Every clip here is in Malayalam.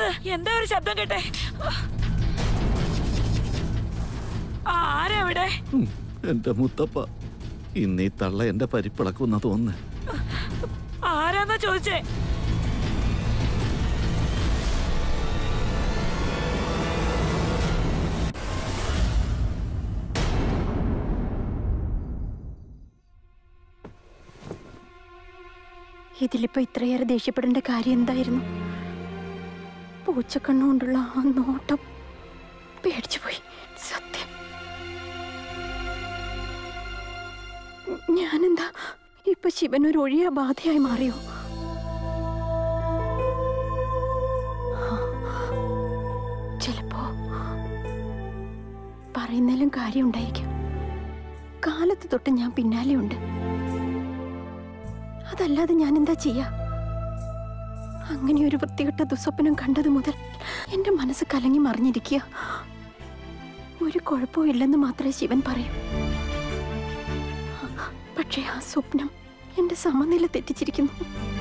എന്താ ഒരു ശബ്ദം കേട്ടെ ആരാ ഇവിടെ ഉം, എന്റെ മുത്തപ്പ ഇന്നീ തള്ള എന്റെ പരിപ്പിളക്കുന്ന തോന്നുന്നു ആരാന്നാ ചോദിച്ചേ ഇതിലിപ്പോ ഇത്രയേറെ ദേഷ്യപ്പെടേണ്ട കാര്യം എന്തായിരുന്നു പൂച്ചക്കണ്ണുകൊണ്ടുള്ള ആ നോട്ടം പേടിച്ചു പോയി സത്യം ഞാനെന്താ ഇപ്പൊ ശിവൻ ഒരു ഒഴിയ ബാധയായി മാറിയോ ചിലപ്പോ പറയുന്നതിലും കാര്യം ഉണ്ടായിരിക്കും കാലത്ത് തൊട്ട് ഞാൻ പിന്നാലെയുണ്ട് അതല്ലാതെ ഞാൻ എന്താ ചെയ്യാ അങ്ങനെ ഒരു വൃത്തികെട്ട ദുസ്വപ്നം കണ്ടത് മുതൽ എന്റെ മനസ്സ് കലങ്ങി മറിഞ്ഞിരിക്കുക ഒരു കുഴപ്പവും ഇല്ലെന്ന് മാത്രമേ ശിവൻ പറയൂ പക്ഷേ ആ സ്വപ്നം എന്റെ സമനില തെറ്റിച്ചിരിക്കുന്നു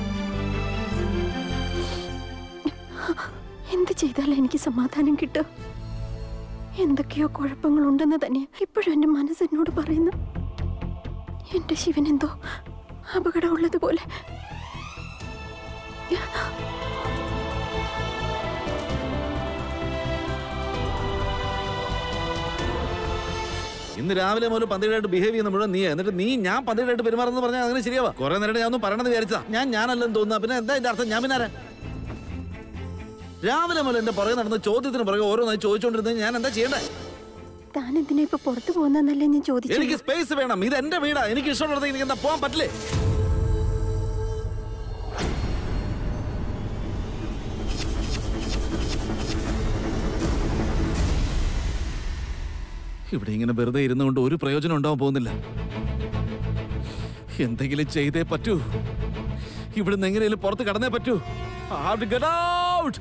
എന്ത് ചെയ്താലും എനിക്ക് സമാധാനം കിട്ടുക എന്തൊക്കെയോ കുഴപ്പങ്ങളുണ്ടെന്ന് തന്നെ ഇപ്പോഴും എന്റെ മനസ്സ് എന്നോട് പറയുന്നു എന്റെ ശിവൻ എന്തോ അപകടമുള്ളതുപോലെ ഇന്ന് രാവിലെ മുതൽ പന്തിരായിട്ട് ബിഹേവ് ചെയ്യുന്ന മുഴുവൻ നീ എന്നിട്ട് നീ ഞാൻ പന്തിരായിട്ട് പെരുമാറുന്നത് പറഞ്ഞാൽ അങ്ങനെ ശരിയാവാ കുറെ നേരം ഞാൻ ഒന്നും പറയണമെന്ന് വിചാരിച്ചാ ഞാൻ ഞാനല്ലെന്ന് തോന്നുന്നു പിന്നെ എന്താ എന്റെ അർത്ഥം ഞാൻ പിന്നെ ആരാ? രാവിലെ മുതൽ എന്റെ പുറകെ നടന്ന് ചോദ്യത്തിന് പുറകെ ഓരോന്നായി ചോദിച്ചുകൊണ്ടിരുന്നത് ഞാൻ എന്താ ചെയ്യണ്ടേ താൻ എന്തിനാ ഇപ്പൊ പുറത്തു പോകുന്നല്ലേ ഞാൻ ചോദിച്ചു എനിക്ക് സ്പേസ് വേണം ഇത് എന്റെ വീടാ എനിക്ക് ഇഷ്ടമുള്ളത് എനിക്ക് എന്താ പോകാൻ പറ്റില്ലേ ഇവിടെ ഇങ്ങനെ വെറുതെ ഇരുന്നുകൊണ്ട് ഒരു പ്രയോജനം ഉണ്ടാവാൻ പോകുന്നില്ല എന്തെങ്കിലും ചെയ്തേ പറ്റൂ ഇവിടുന്ന് എങ്ങനെയും പുറത്ത് കടന്നേ പറ്റൂ I have to get out.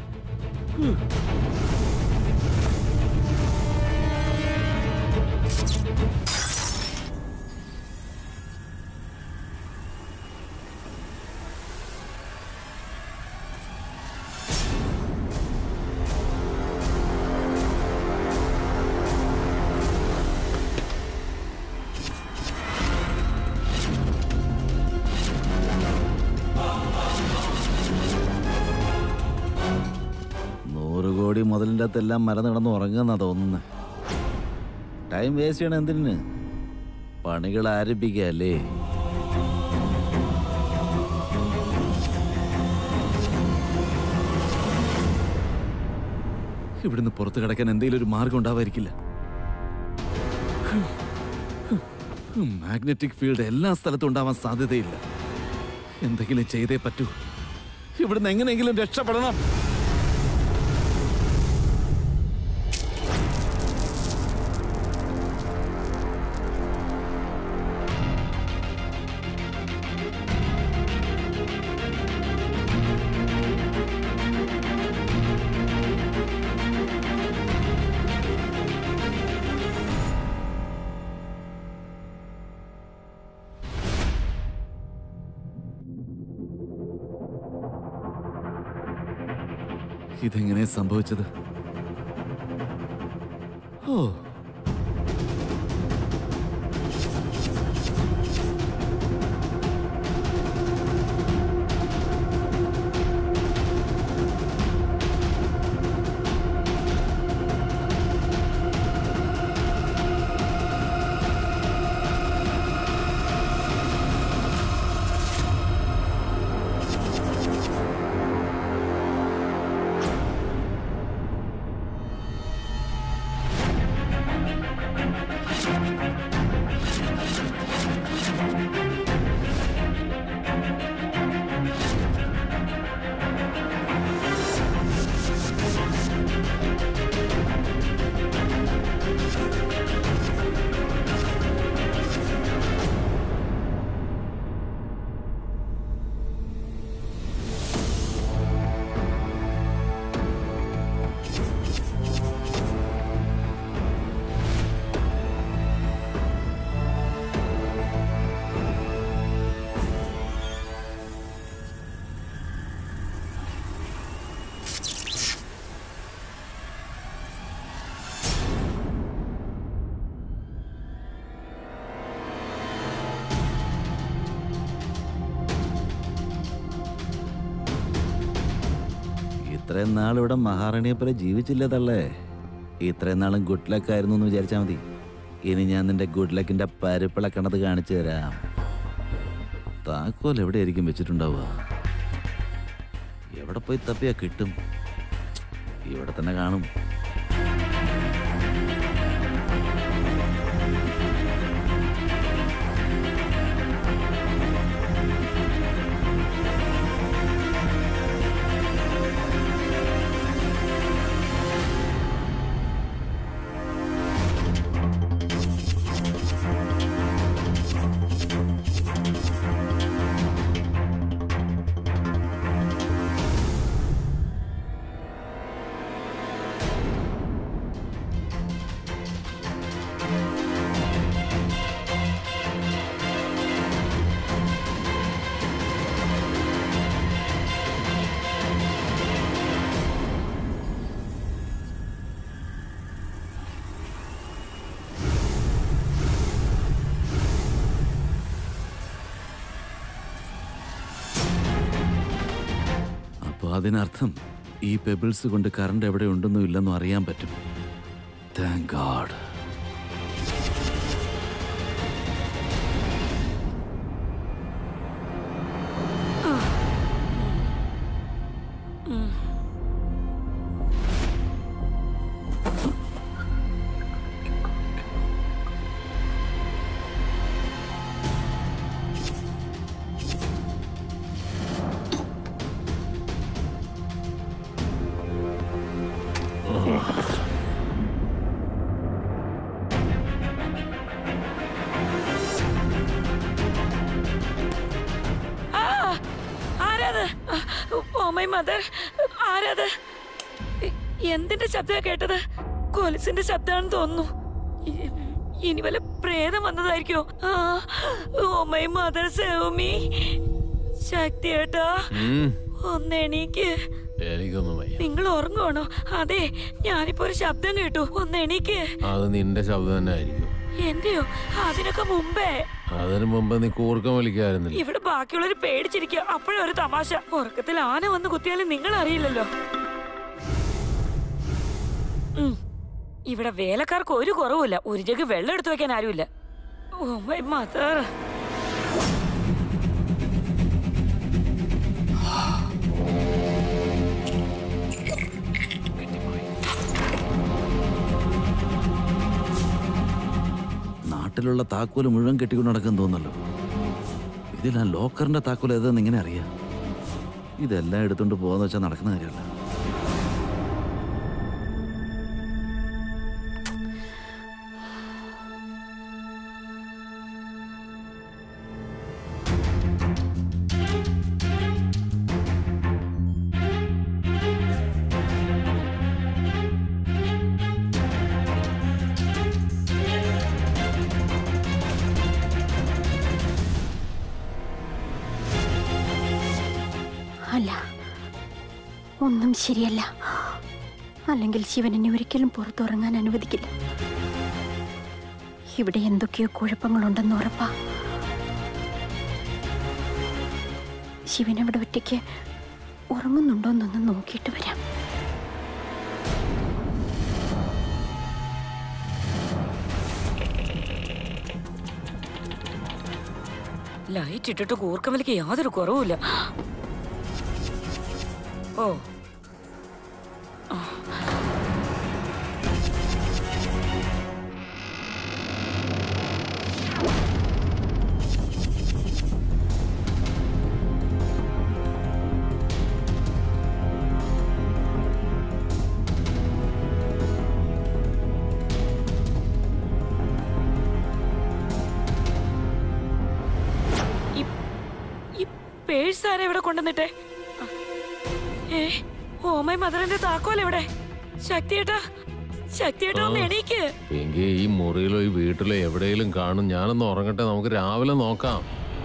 നൂറ് കോടി മുതലിൻ്റെ അകത്തെല്ലാം മരന്ന് കിടന്ന് ഉറങ്ങുന്ന തോന്നുന്നത് ടൈം വേസ്റ്റ് ചെയ്യണം എന്തിന് പണികൾ ആരംഭിക്കുക അല്ലേ ഇവിടുന്ന് പുറത്ത് കിടക്കാൻ എന്തെങ്കിലും ഒരു മാർഗം ഉണ്ടാവായിരിക്കില്ല മാഗ്നറ്റിക് ഫീൽഡ് എല്ലാ സ്ഥലത്തും ഉണ്ടാവാൻ സാധ്യതയില്ല എന്തെങ്കിലും ചെയ്തേ പറ്റൂ ഇവിടുന്ന് എങ്ങനെയെങ്കിലും രക്ഷപ്പെടണം ഇതെങ്ങനെ സംഭവിച്ചത് ഓ ഇത്രയും നാൾ ഇവിടെ മഹാറാണിയെ പോലെ ജീവിച്ചില്ലേ തള്ളേ ഇത്രയും നാളും ഗുഡ് ലക്ക് ആയിരുന്നു എന്ന് വിചാരിച്ചാൽ മതി ഇനി ഞാൻ നിന്റെ ഗുഡ് ലക്കിന്റെ പരിപ്പിളക്കണത് കാണിച്ചു തരാം താക്കോൽ എവിടെയായിരിക്കും വെച്ചിട്ടുണ്ടാവുക എവിടെ പോയി തപ്പിയാ കിട്ടും ഇവിടെ തന്നെ കാണും അപ്പോൾ അതിനർത്ഥം ഈ പെബിൾസ് കൊണ്ട് കറണ്ട് എവിടെ ഉണ്ടെന്നും ഇല്ലെന്നും അറിയാൻ പറ്റും താങ്ക് ഗാഡ് ആ, ആരാത് ഓ മൈ മദർ ആരാത് എ- എന്തിന്റെ ശബ്ദമാ കേട്ടത് കൊലുസിന്റെ ശബ്ദമാണെന്ന് തോന്നുന്നു ഇ- ഇനി വല്ല പ്രേതം വന്നതായിരിക്കോ ആ, ഓ മൈ മദർ സേവമി ശക്തി ഏട്ടാ ഒന്ന് എണീക്ക് എനിക്കൊന്നും വയ്യ നിങ്ങൾ ഉറങ്ങുവാണോ അതെ ഞാനിപ്പോ ഒരു ശബ്ദം കേട്ടു ഒന്ന് എണീക്ക് അത് നിന്റെ ശബ്ദം തന്നെ ആയിരിക്കും എന്റെയോ അതിനൊക്കെ മുമ്പേ അതിനു മുമ്പ് നീ കൂർക്കം വലിക്കായിരുന്നില്ല ഇവിടെ ബാക്കിയുള്ളവര് പേടിച്ചിരിക്കുക അപ്പോഴും ഒരു തമാശ ഉറക്കത്തിൽ ആന വന്ന് കുത്തിയാലും നിങ്ങൾ അറിയില്ലല്ലോ ഉം. ഇവിടെ വേലക്കാർക്ക് ഒരു കുറവുമില്ല ഒരു ജഗ് വെള്ളം എടുത്തു വെക്കാൻ ആരുമില്ല ഓ മൈ മദർ നാട്ടിലുള്ള താക്കോല് മുഴുവൻ കെട്ടിക്കൊണ്ട് നടക്കാൻ തോന്നല്ലോ ഇതിൽ ആ ലോക്കറിന്റെ താക്കോൽ ഏതാന്ന് ഇങ്ങനെ അറിയാം ഇതെല്ലാം എടുത്തുകൊണ്ട് പോകാന്ന് വെച്ചാൽ നടക്കുന്ന കാര്യമല്ല അല്ല ഒന്നും ശരിയല്ല അല്ലെങ്കിൽ ശിവൻ എന്നെ ഒരിക്കലും പുറത്തുറങ്ങാൻ അനുവദിക്കില്ല ഇവിടെ എന്തൊക്കെയോ കുഴപ്പങ്ങളുണ്ടെന്ന് ഉറപ്പാ ശിവൻ അവിടെ ഒറ്റയ്ക്ക് ഉറങ്ങുന്നുണ്ടോ എന്നൊന്ന് നോക്കിയിട്ട് വരാം ലൈറ്റ് ഇട്ടിട്ട് കൂർക്കമലിക്ക് യാതൊരു കുറവുമില്ല ഓ ഈ- ഈ പേഴ്സ് ആരാ ഇവിടെ കൊണ്ടുവന്നിട്ടെ ഏ ഓമൈ മദറിന്റെ താക്കോൽ എവിടെ ശക്തിയേട്ടാ ശക്തിയേട്ടാ ഒന്ന് എണീക്ക് എങ്കിൽ ഈ മുറിയിലോ ഈ വീട്ടിലോ എവിടെയെങ്കിലും കാണും ഞാനൊന്ന് ഉറങ്ങട്ടെ നമുക്ക് രാവിലെ നോക്കാം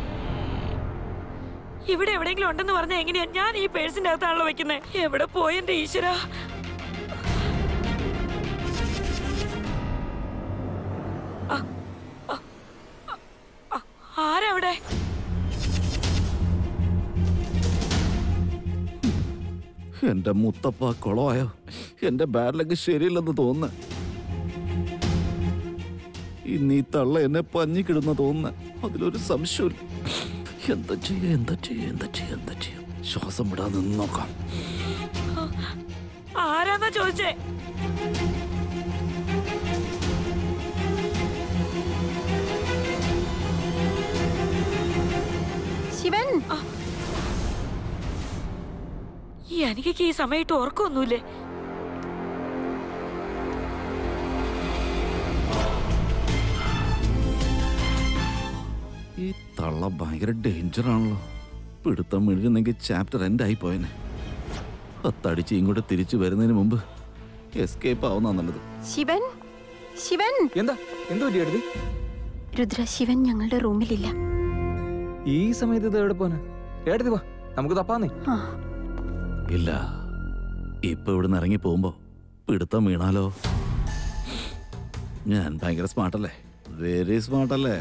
ഇവിടെ എവിടെയെങ്കിലും ഉണ്ടെന്ന് പറഞ്ഞാൽ എങ്ങനെയാ ഞാൻ ഈ പേഴ്സിന്റെ അകത്താണല്ലോ വെക്കുന്നത് എവിടെ പോയി എന്റെ ഈശ്വര ആരവിടെ എന്റെ മുത്തപ്പ കുളമായോ എന്റെ ബാഡ് ലക്ക് ശരിയല്ലെന്ന് തോന്നുന്നു ഇന്ന് ഈ തള്ള എന്നെ പഞ്ഞിക്കിടുന്ന തോന്നുന്നു അതിലൊരു സംശയമില്ല എന്താ ചെയ്യാ എന്താ ചെയ്യാ എന്താ ചെയ്യാ എന്താ ചെയ്യാ ശ്വാസം വിടാൻ നിന്ന് നോക്കാം ആരാന്നാ ചോദിച്ചേ ശിവൻ ഈ അനികയ്ക്ക് ഈ സമയത്ത് ഓർക്കൊന്നുമില്ലേ ഈ തള്ള ഭയങ്കര ഡേഞ്ചർ ആണല്ലോ പിടുത്തം വീഴുന്നെങ്കിൽ ചാപ്റ്റർ എൻഡ് ആയി പോയനെ അത്തടിച്ച് ഇങ്ങോട്ട് തിരിച്ചു വരുന്നതിന് മുമ്പ് എസ്കേപ്പ് ആവുന്ന നല്ലത് ശിവൻ ശിവൻ എന്താ എന്തോ പറ്റി എടുത്തി രുദ്ര ശിവൻ ഞങ്ങളുടെ റൂമിലില്ല ഈ സമയത്ത് ഇത് എവിടെ പോനാ എടുത്തി വാ നമുക്ക് തപ്പാന്നേ ആ ഇല്ല ഇപ്പൊ ഇവിടുന്ന് ഇറങ്ങി പോകുമ്പോ പിടുത്തം വീണാലോ ഞാൻ ഭയങ്കര സ്മാർട്ടല്ലേ വെരി സ്മാർട്ടല്ലേ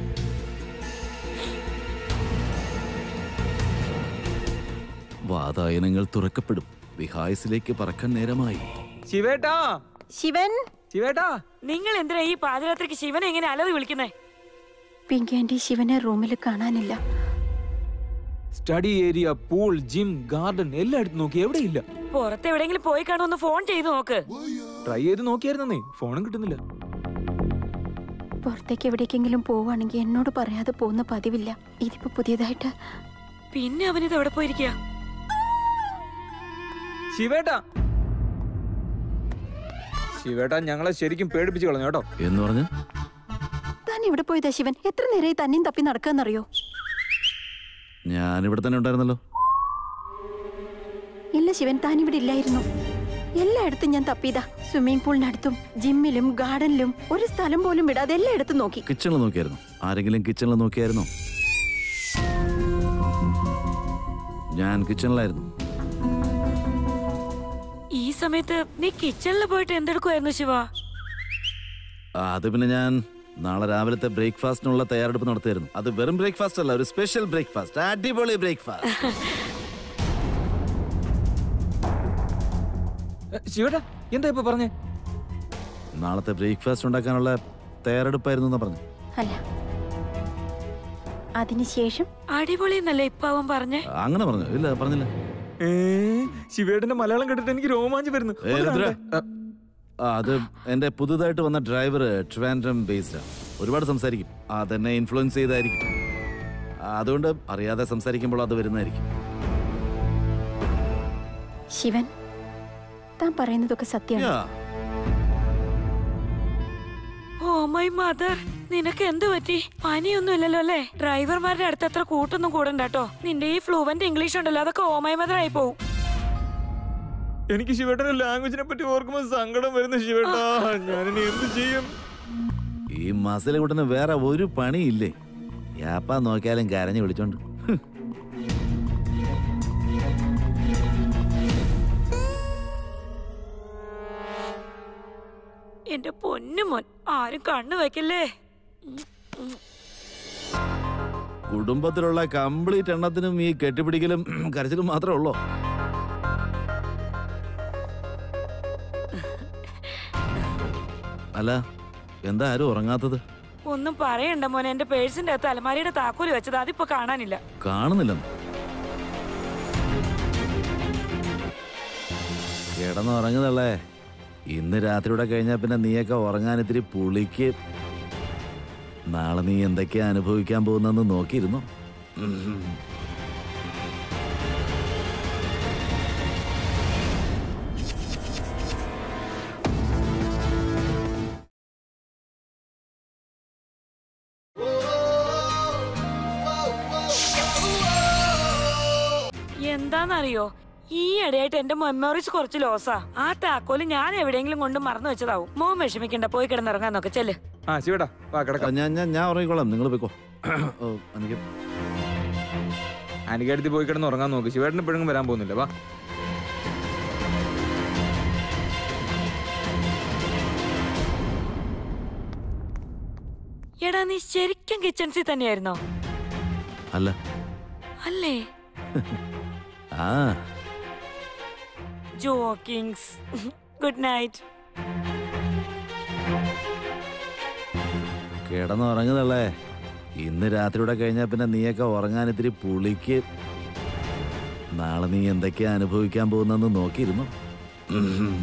വാതായനങ്ങൾ തുറക്കപ്പെടും വിഹായസിലേക്ക് പറക്കാൻ നേരമായി ശിവേട്ടാ ശിവൻ ശിവേട്ടാ നിങ്ങൾ എന്തിനാ ഈ പാതിരാത്രിക്ക് ശിവനെ എങ്ങനെ അലറി വിളിക്കുന്നേ പിങ്കി ആന്റി ശിവനെ റൂമിൽ കാണാനില്ല study area pool gym garden എല്ലായിടത്തും നോക്കി എവിടെയില്ല പുറത്ത് എവിടെയെങ്കിലും പോയി കാണുമെന്ന് ഫോൺ ചെയ്ത് നോക്ക് ട്രൈ ചെയ്ത് നോക്കിയായിരുന്നേ ഫോണും കിട്ടുന്നില്ല പുറത്തേക്ക് എവിടേക്കെങ്കിലും പോവുകയാണെങ്കിൽ എന്നോട് പറയാതെ പോകുന്ന പതിവില്ല ഇതിപ്പോ പുതിയതായിട്ട് പിന്നെ അവനിത് എവിടെ പോയിരിക്കുക ശിവേട്ടാ ശിവേട്ടാ ഞങ്ങളെ ശരിക്കും പേടിപ്പിച്ച് കളഞ്ഞു കേട്ടോ എന്ന് പറഞ്ഞ് താൻ എവിടെ പോയതാ ശിവൻ എത്ര നേരമായി തന്നെയും തപ്പി നടക്കാന്നറിയോ ഞാൻ ഇവിടെ തന്നെ ഉണ്ടായിരുന്നല്ലോ ഇല്ല ശിവൻ താൻ ഇവിടെ ഇല്ലായിരുന്നു എല്ലായിടത്തും ഞാൻ തപ്പിയതാ സ്വിമ്മിംഗ് പൂളിനടുത്തും ജിമ്മിലും ഗാർഡനിലും ഒരു സ്ഥലം പോലും വിടാതെ എല്ലായിടത്തും നോക്കി കിച്ചണിൽ നോക്കിയായിരുന്നു ആരെങ്കിലും കിച്ചണിൽ നോക്കിയായിരുന്നോ ഞാൻ കിച്ചണിലായിരുന്നു ഈ സമയത്ത് നീ കിച്ചണിൽ പോയിട്ട് എന്തെടുക്കുമായിരുന്നു ശിവ ആ, അത് പിന്നെ ഞാൻ നാളെ രാവിലത്തെ ബ്രേക്ക്ഫാസ്റ്റിനുള്ള തയ്യാറെടുപ്പ് നടത്തിയായിരുന്നു അത് വെറും ബ്രേക്ക്ഫാസ്റ്റ് അല്ല ഒരു സ്പെഷ്യൽ ബ്രേക്ക്ഫാസ്റ്റ് അടിപൊളി ബ്രേക്ക്ഫാസ്റ്റ് ഏ, ശിവേട്ടാ എന്താ ഇപ്പൊ പറഞ്ഞേ നാളത്തെ ബ്രേക്ക്ഫാസ്റ്റ് ഉണ്ടാക്കാനുള്ള തയ്യാറെടുപ്പായിരുന്നു എന്നാ പറഞ്ഞു അല്ല അതിനുശേഷം അടിപൊളി എന്നല്ലേ ഇപ്പൊ അവൻ പറഞ്ഞേ അങ്ങനെ പറഞ്ഞു ഇല്ല പറഞ്ഞില്ല ഏ ശിവേട്ടന്റെ മലയാളം കേട്ടിട്ട് എനിക്ക് രോമാഞ്ചം വരുന്നു ഏ, ഒന്ന് രുദ്ര. കാണട്ടെ. ആ, ആ, അത് എന്റെ പുതുതായിട്ട് വന്ന ഡ്രൈവർ ട്രിവാൻഡ്രം ബേസ്ഡ് ആണ് ഒരുപാട് സംസാരിക്കും അതെന്നെ ഇൻഫ്ലുവൻസ് ചെയ്തായിരിക്കും ആ, അതുകൊണ്ട് അറിയാതെ സംസാരിക്കുമ്പോൾ അത് വരുന്നതായിരിക്കും ശിവൻ താൻ പറയുന്നതൊക്കെ സത്യമാണ് Yeah. ഓ മൈ മദർ നിനക്ക് എന്ത് പറ്റി പനിയൊന്നും ഇല്ലല്ലോ അല്ലേ ഡ്രൈവർമാരുടെ അടുത്ത് അത്ര കൂട്ടൊന്നും കൂടണ്ട കേട്ടോ നിന്റെ ഈ ഫ്ലുവന്റ് ഇംഗ്ലീഷ് ഉണ്ടല്ലോ അതൊക്കെ ഓ മൈ മദർ ആയി പോവും എനിക്ക് ശിവേട്ടന്റെ ലാംഗ്വേജിനെ പറ്റി ഓർക്കുമ്പോൾ സങ്കടം വരുന്നു ശിവേട്ടാ ഞാനിനി എന്ത് ചെയ്യും ഈ മസിൽ കൂട്ടിന് വേറെ ഒരു പണിയില്ലേ യാപ്പാ നോക്കിയാലും കരഞ്ഞു വിളിച്ചോണ്ട് ഹ്. എന്റെ പൊന്നു മോൻ ആരും കണ്ണു വെക്കല്ലേ കുടുംബത്തിലുള്ള കംപ്ലീറ്റ് എണ്ണത്തിനും ഈ കെട്ടിപ്പിടിക്കലും കരച്ചിലും മാത്രമേ ഉള്ളൂ അല്ല എന്താ ആരും ഉറങ്ങാത്തത് ഒന്നും പറയണ്ട മോനെ എന്റെ പേഴ്സിന്റെ അകത്ത് അലമാരിയുടെ താക്കോല് വെച്ചത് അതിപ്പോ കാണാനില്ല കാണുന്നില്ലെന്ന് കിടന്നുറങ്ങുന്നല്ലേ ഇന്ന് രാത്രിയുടെ കഴിഞ്ഞാൽ പിന്നെ നീയൊക്കെ ഉറങ്ങാൻ ഇത്തിരി പുളിക്ക് നാളെ നീ എന്തൊക്കെയാ അനുഭവിക്കാൻ പോകുന്നെന്ന് നോക്കിയിരുന്നു ഉം. എന്താന്നറിയോ ഈ ഇടയായിട്ട് എന്റെ മെമ്മറീസ് കുറച്ച് ലോസാ ആ താക്കോല് ഞാൻ എവിടെയെങ്കിലും കൊണ്ട് മറന്നു വെച്ചതാവും മോൻ വിഷമിക്കണ്ട പോയി കിടന്നിറങ്ങാൻ നോക്ക ചെല്ല് ആ ശിവേട്ടാ വാ ആ, കിടക്കാം ഞാൻ ഞാൻ ഞാൻ ഉറങ്ങിക്കോളാം നിങ്ങൾ പോയിക്കോ ഓ എനിക്ക് അനികടുത്ത് പോയി കിടന്ന് ഉറങ്ങാൻ നോക്ക് ശിവേട്ടന് ഇപ്പോഴും വരാൻ പോകുന്നില്ല വാ എടാ നീ ശരിക്കും കിച്ചൺസിൽ തന്നെയായിരുന്നോ അല്ല അല്ലേ ആ ജോക്കിങ്സ് ഗുഡ് നൈറ്റ് കിടന്നുറങ്ങുന്നല്ലേ ഇന്ന് രാത്രിയുടെ കഴിഞ്ഞാൽ പിന്നെ നീയൊക്കെ ഉറങ്ങാൻ ഇത്തിരി പുളിക്ക് നാളെ നീ എന്തൊക്കെയാ അനുഭവിക്കാൻ പോകുന്നെന്ന് നോക്കിയിരുന്നു ഉം.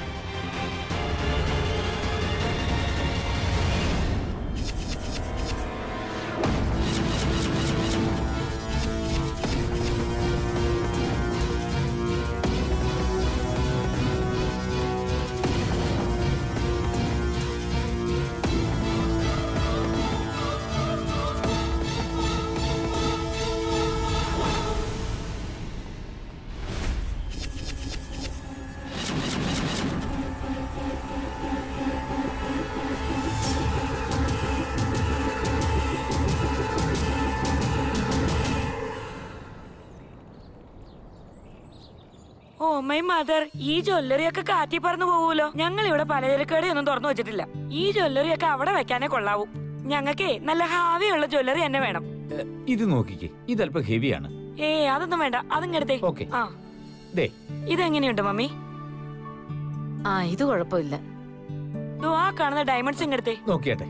ഓ മൈ മദർ ഈ ജ്വല്ലറി ഒക്കെ കാറ്റി പറന്നു പോകൂലോ ഞങ്ങൾ ഇവിടെ പലചരക്കട ഒന്നും തുറന്നു വെച്ചിട്ടില്ല ഈ ജ്വല്ലറി ഒക്കെ അവിടെ വെക്കാനേ കൊള്ളാവൂ ഞങ്ങൾക്കേ നല്ല ഹാവിയുള്ള ജ്വല്ലറി തന്നെ വേണം ഏ, ഇത് നോക്കിക്കേ ഇതല്പം ഹെവിയാണ് ഏ അതൊന്നും വേണ്ട അതിങ്ങടുത്തേ ഓക്കെ ആ ദേ ഇതെങ്ങനെയുണ്ട് മമ്മി ആ ഇത് കുഴപ്പമില്ല ദോ ആ കാണുന്ന ഡയമണ്ട്സ് ഇങ്ങടുത്തേ നോക്കിയാട്ടെ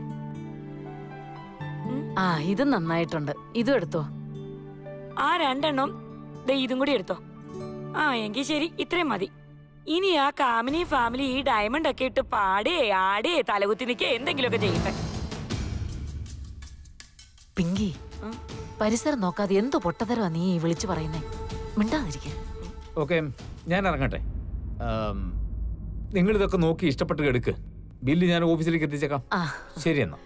ആ ഇത് നന്നായിട്ടുണ്ട് ഇതും എടുത്തോ ആ രണ്ടെണ്ണം ദേ ഇതും കൂടി എടുത്തോ ആ എങ്കിൽ ശരി ഇത്രയും മതി ഇനി ആ കാമിനി ഫാമിലി ഈ ഡയമണ്ട് ഒക്കെ ഇട്ട് പാടേ ആടേ തലകുത്തി നിൽക്കേ എന്തെങ്കിലുമൊക്കെ ചെയ്യട്ടെ പിങ്കി ഉം. പരിസരം നോക്കാതെ എന്ത് പൊട്ടത്തരവാ നീ ഈ വിളിച്ചു പറയുന്നേ മിണ്ടാതിരിക്കെ ഓക്കെ ഞാൻ ഇറങ്ങട്ടെ നിങ്ങൾ ഇതൊക്കെ നോക്കി ഇഷ്ടപ്പെട്ട് എടുക്ക് ബില്ല് ഞാൻ ഓഫീസിലേക്ക് എത്തിച്ചേക്കാം ആ ശരി എന്നാ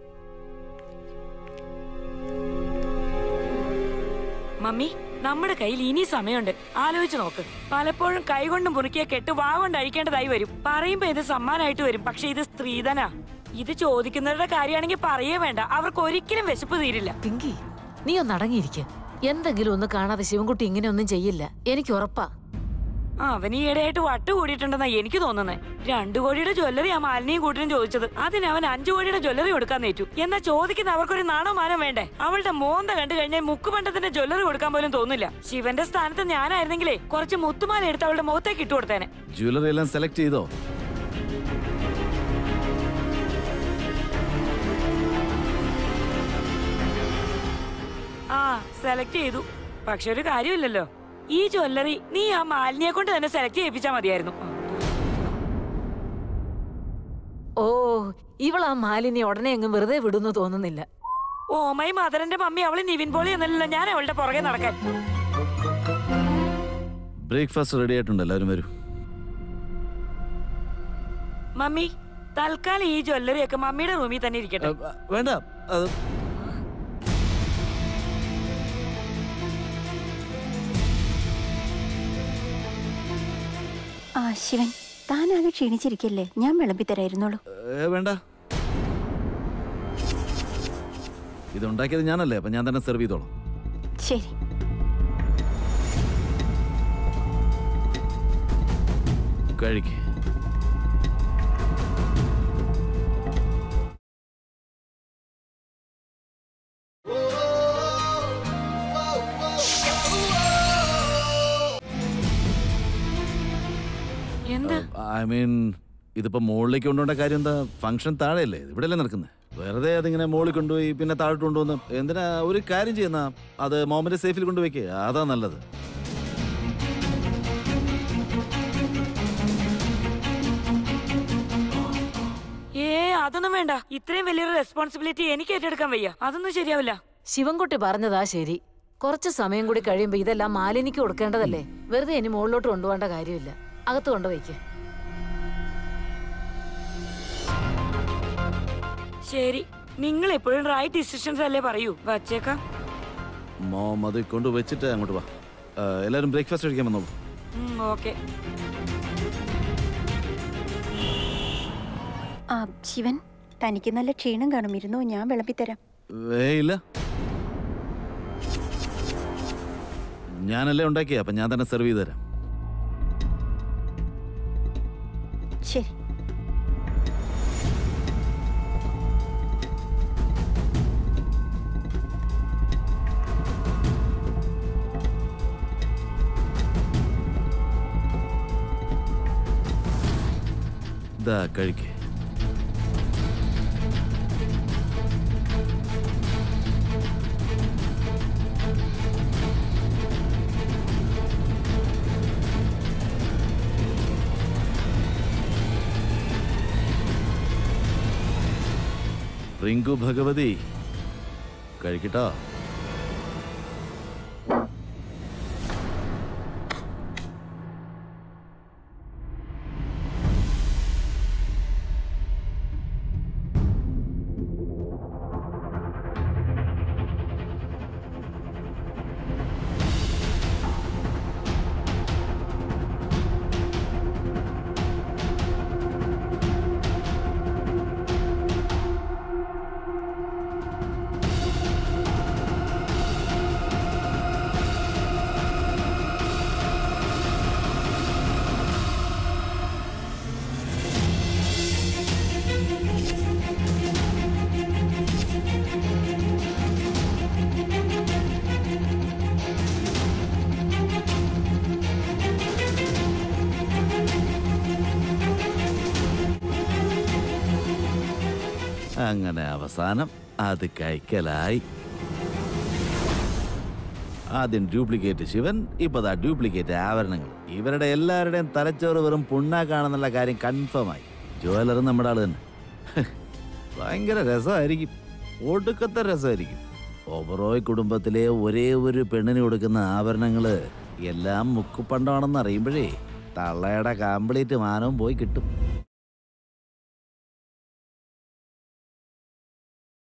മമ്മി നമ്മുടെ കയ്യിൽ ഇനി സമയമുണ്ട് ആലോചിച്ച് നോക്ക് പലപ്പോഴും കൈകൊണ്ട് മുറുക്കിയ കെട്ട് വാ കൊണ്ട് അഴിക്കേണ്ടതായി വരും പറയുമ്പോ ഇത് സമ്മാനമായിട്ട് വരും പക്ഷെ ഇത് സ്ത്രീധനാ ഇത് ചോദിക്കുന്നവരുടെ കാര്യമാണെങ്കിൽ പറയേ വേണ്ട അവർക്ക് ഒരിക്കലും വിശപ്പ് തീരില്ല പിങ്കി നീ ഒന്ന് അടങ്ങിയിരിക്ക എന്തെങ്കിലും ഒന്ന് കാണാതെ ശിവൻകുട്ടി ഇങ്ങനെ ഒന്നും ചെയ്യില്ല എനിക്ക് ഉറപ്പാ അവൻ ഈയിടെയായിട്ട് വട്ട് കൂടിയിട്ടുണ്ടെന്നാ എനിക്ക് തോന്നുന്നത് രണ്ടു കോടിയുടെ ജ്വല്ലറി ആ മാലിന്യം കൂട്ടിനും ചോദിച്ചത് അതിന് അവൻ അഞ്ചു കോടിയുടെ ജ്വല്ലറി കൊടുക്കാൻ നേറ്റു എന്നാ ചോദിക്കുന്ന അവർക്കൊരു നാണോ മാനം വേണ്ടേ അവളുടെ മോന്ത കണ്ടു കഴിഞ്ഞാൽ മുക്കുപണ്ടത്തിന്റെ ജ്വല്ലറി കൊടുക്കാൻ പോലും തോന്നില്ല ശിവന്റെ സ്ഥാനത്ത് ഞാനായിരുന്നെങ്കിലേ കുറച്ച് മുത്തുമാല എടുത്ത് അവളുടെ മുഖത്തേക്ക് ഇട്ടു കൊടുത്തേനെ ജ്വല്ലറി എല്ലാം സെലക്ട് ചെയ്തോ ആ സെലക്ട് ചെയ്തു പക്ഷെ ഒരു കാര്യമില്ലല്ലോ ഈ ജ്വല്ലറി നീ ആ മാലിന്യെ കൊണ്ട് തന്നെ സെലക്ട് ചെയ്യിപ്പിച്ചാ മതിയായിരുന്നു ഓ ഇവൾ ആ മാലിന്യ ഉടനെ അങ്ങ് വെറുതെ വിടുന്നു തോന്നുന്നില്ല ഓ മൈ മദറിന്റെ മമ്മി അവള് നിവിൻ പോളി എന്നല്ലല്ലോ ഞാൻ അവളുടെ പുറകെ നടക്കാൻ ബ്രേക്ക്ഫാസ്റ്റ് റെഡി ആയിട്ടുണ്ട് എല്ലാവരും വരൂ മമ്മി തൽക്കാലം ഈ ജ്വല്ലറി ഒക്കെ മമ്മിയുടെ റൂമിൽ തന്നെ ഇരിക്കട്ടെ അ, വേണ്ട അത് ആ ശിവൻ താനാകെ ക്ഷീണിച്ചിരിക്കല്ലേ ഞാൻ വിളമ്പിത്തരായിരുന്നോളൂ ഏ, വേണ്ട ഇതുണ്ടാക്കിയത് ഞാനല്ലേ അപ്പൊ ഞാൻ തന്നെ സെർവ് ചെയ്തോളാം ശരി കഴിക്ക് എന്ത് ഐ മീൻ ഇതിപ്പോ മുകളിലേക്ക് കൊണ്ടുപോകേണ്ട കാര്യം എന്താ ഫംഗ്ഷൻ താഴെയല്ലേ ഇവിടെയല്ലേ നടക്കുന്നത് വെറുതെ അതിങ്ങനെ മുകളിൽ കൊണ്ടുപോയി പിന്നെ താഴോട്ട് കൊണ്ടുവന്ന് എന്തിനാ ഒരു കാര്യം ചെയ്യുന്ന അത് മോമന്റെ സേഫിൽ കൊണ്ടുപോയിക്കേ അതാ നല്ലത് ഏ അതൊന്നും വേണ്ട ഇത്രയും വലിയൊരു റെസ്പോൺസിബിലിറ്റി എനിക്ക് ഏറ്റെടുക്കാൻ വയ്യ അതൊന്നും ശരിയാവില്ല ശിവൻകുട്ടി പറഞ്ഞതാ ശരി കുറച്ച് സമയം കൂടി കഴിയുമ്പോ ഇതെല്ലാം മാലിന്യക്ക് കൊടുക്കേണ്ടതല്ലേ വെറുതെ ഇനി മുകളിലോട്ട് കൊണ്ടുപോകേണ്ട കാര്യമില്ല അകത്ത് കൊണ്ടുപോയിക്ക് ശരി നിങ്ങൾ എപ്പോഴും റൈറ്റ് ഡിസിഷൻസ് അല്ലേ പറയൂ വച്ചേക്കാം മോം അത് കൊണ്ട് വെച്ചിട്ട് അങ്ങോട്ട് വാ ആ, എല്ലാവരും ബ്രേക്ക്ഫാസ്റ്റ് കഴിക്കാൻ വന്നോളൂ ഓക്കെ ആ ശിവൻ തനിക്ക് നല്ല ക്ഷീണം കാണുമിരുന്നു ഞാൻ വിളമ്പിത്തരാം ഏ ഇല്ല ഞാനല്ലേ ഉണ്ടാക്കിയ അപ്പൊ ഞാൻ തന്നെ സെർവ് ചെയ്ത് തരാം ശരി ദാ കഴിക്കേ റിങ്കു ഭഗവതി കഴിക്കട്ടോ അങ്ങനെ അവസാനം അത് കഴിക്കലായി ആദ്യം ഡ്യൂപ്ലിക്കേറ്റ് ശിവൻ ഇപ്പൊ ദാ ഡ്യൂപ്ലിക്കേറ്റ് ആഭരണങ്ങൾ ഇവരുടെ എല്ലാവരുടെയും തലച്ചോറ് വെറും പുണ്ണാക്കാണെന്നുള്ള കാര്യം കൺഫേം ആയി ജുവലർ നമ്മുടെ ആള് തന്നെ ഭയങ്കര രസമായിരിക്കും ഒടുക്കത്തെ രസമായിരിക്കും ഒബറോയ് കുടുംബത്തിലെ ഒരേ ഒരു പെണ്ണിന് കൊടുക്കുന്ന ആഭരണങ്ങള് എല്ലാം മുക്കുപണ്ടമാണെന്ന് അറിയുമ്പോഴേ തള്ളയുടെ കംപ്ലീറ്റ് മാനവും പോയി കിട്ടും